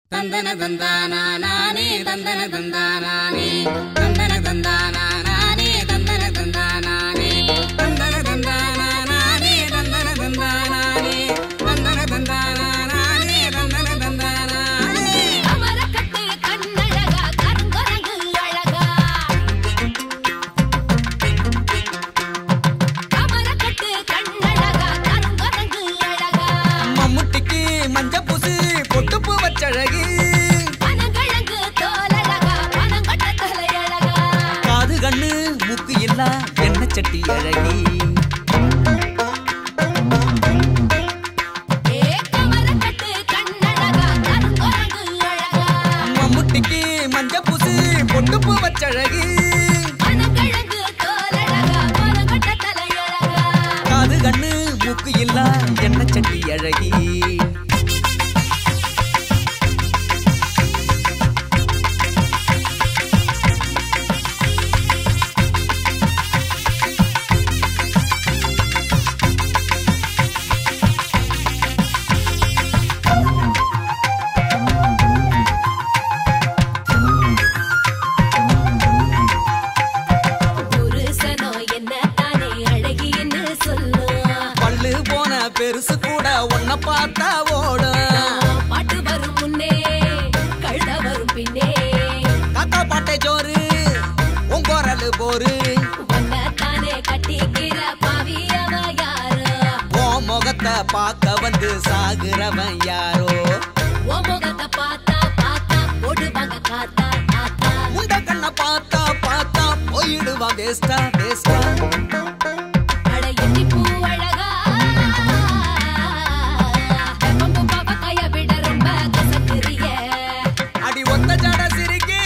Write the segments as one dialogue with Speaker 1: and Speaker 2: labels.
Speaker 1: தந்தன தந்தானா நானே தந்தன தந்தானே தந்தன தந்தானா நானே தந்தன தந்தானே தந்தன தந்தானா நானே தந்தன தந்தானே தந்தன தந்தானா நானே தந்தன தந்தானே
Speaker 2: அமரக்கட்டு கண்ணழகா கருங்குரங்கு அழகா அமரக்கட்டு கண்ணழகா கருங்குரங்கு அழகா
Speaker 3: மம்முட்டிக்கு மஞ்ச பூசு பொட்டுப்பு வச்சழகி
Speaker 2: பனங்கிழங்கு தோலழகா பனங்கொட்ட தலையழகா
Speaker 3: காது கண்ணு மூக்கு இல்ல எண்ணெய் சட்டி அழகி
Speaker 2: ஏ கமரக்கட்டு கண்ணழகா கருங்குரங்கு அழகா
Speaker 3: மம்முட்டிக்கு மஞ்ச பூசு பொட்டுப்பு வச்சழகி
Speaker 2: பனங்கிழங்கு தோலழகா பனங்கொட்ட தலையழகா
Speaker 3: காது கண்ணு மூக்கு இல்ல எண்ணெய் சட்டி அழகி
Speaker 2: புருஷனோ என்ன தானே அழகின்னு சொல்லு
Speaker 3: பல்லு போன பெருசு கூட உன்னை பார்த்தா ஓடும்
Speaker 2: பாட்டு வரும் முன்னே கழுத வரும் பின்னே
Speaker 3: காக்கா பாட்டை சோறு உங்கோரல் போரு
Speaker 2: உன்னை தானே கட்டிக்கிற பாவியவ யாரு
Speaker 3: ஓ முகத்தை பார்க்க வந்து சாகுறவன் யாரோ
Speaker 2: ஓ முகத்தை பார்த்தா பார்த்தா ஓடுவாங்க காத்தா காத்தா
Speaker 3: முண்ட கண்ணை பார்த்தா பார்த்தா போயிடுவான் வேஸ்டா வேஸ்டா
Speaker 2: அட எட்டி பூ அழகா வெப்பம்பு பாவக்காய விட ரொம்ப கசக்குறிய
Speaker 3: அடி ஒத்த ஜட சிரிக்கி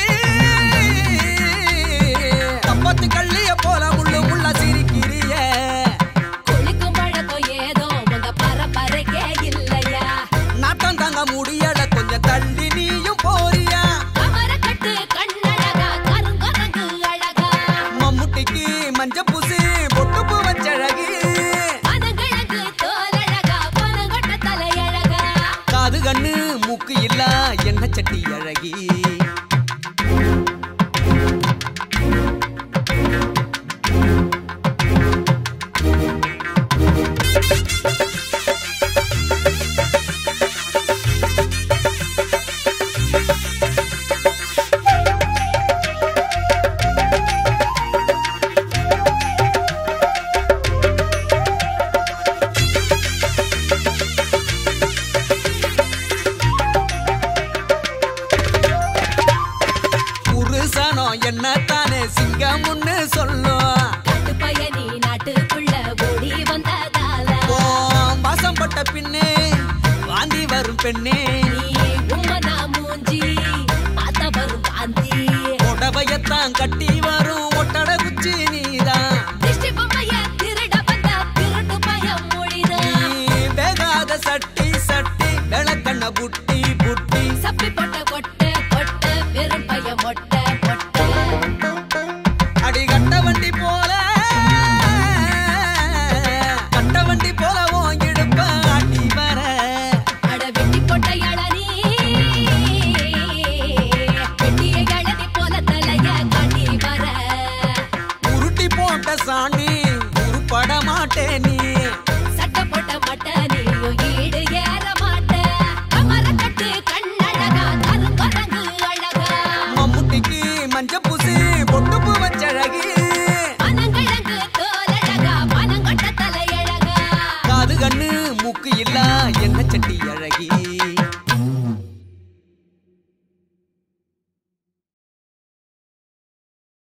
Speaker 3: தப்பத்து கள்ளிய போல முள்ளு முள்ள சிரிக்கிறிய
Speaker 2: குளிக்கும் பழக்கம் ஏதோ உங்க பரம்பரைக்கே இல்லையா
Speaker 3: நாட்டம் தாங்க முடியல கொஞ்சம் தள்ளி நீயும் போறியா
Speaker 2: அமரக்கட்டு கண்ணழகா கருங்குரங்கு அழகா
Speaker 3: மம்முட்டிக்கு மஞ்ச பூசி பொட்டுப்பு வச்சழகி
Speaker 2: பனங்கிழங்கு தோலழகா பனங்கொட்ட தலையழகா
Speaker 3: காது கண்ணு மூக்கு இல்ல எண்ணெய் சட்டி அழகி புருஷனோ என்ன தானே சிங்கம்னு சொல்லும்
Speaker 2: காட்டு பயணி நாட்டுக்குள்ள ஓடி வந்ததால
Speaker 3: ஓ வாசம் பட்ட பின்னே வாந்தி வரும் பெண்ணே
Speaker 2: நீ உம்மனா மூஞ்சி பார்த்த வரும் காந்தி
Speaker 3: புடவையத்தான் கட்டி வரும் ஒட்டட குச்சி நீதான்
Speaker 2: திருஷ்டி பொம்மைய திருட வந்த திருட்டு பயம் மொழிதான்
Speaker 3: நீ வேகாத சட்டி சட்டி விளக்கண்ண புட்டி புட்டி
Speaker 2: சப்பி பொட்ட கொட்ட கொட்ட வெறும் பைய மொட்ட மொட்ட
Speaker 3: அடி கட்ட வண்டி போல கட்ட வண்டி போல உன் இடுப்ப ஆட்டி வர
Speaker 2: அட வெட்டி கொட்ட இளநீ வெட்டிய இளநீ போல தலைய காட்டி வர
Speaker 3: உருட்டி போட்ட சாணி உருப்பட மாட்டே நீ
Speaker 2: சட்டை போட்ட மட்ட நீயும் ஈடு ஏற மாட்ட அமரக்கட்டு கண்ணழகா கருங்குரங்கு அழகா
Speaker 3: மம்முட்டிக்கு மஞ்ச பூசி பொட்டுப்பு வச்சழகி
Speaker 2: பனங்கிழங்கு தோலழகா பனங்கொட்ட தலையழகா
Speaker 3: காது கண்ணு மூக்கு இல்ல என்ன சட்டி அழகி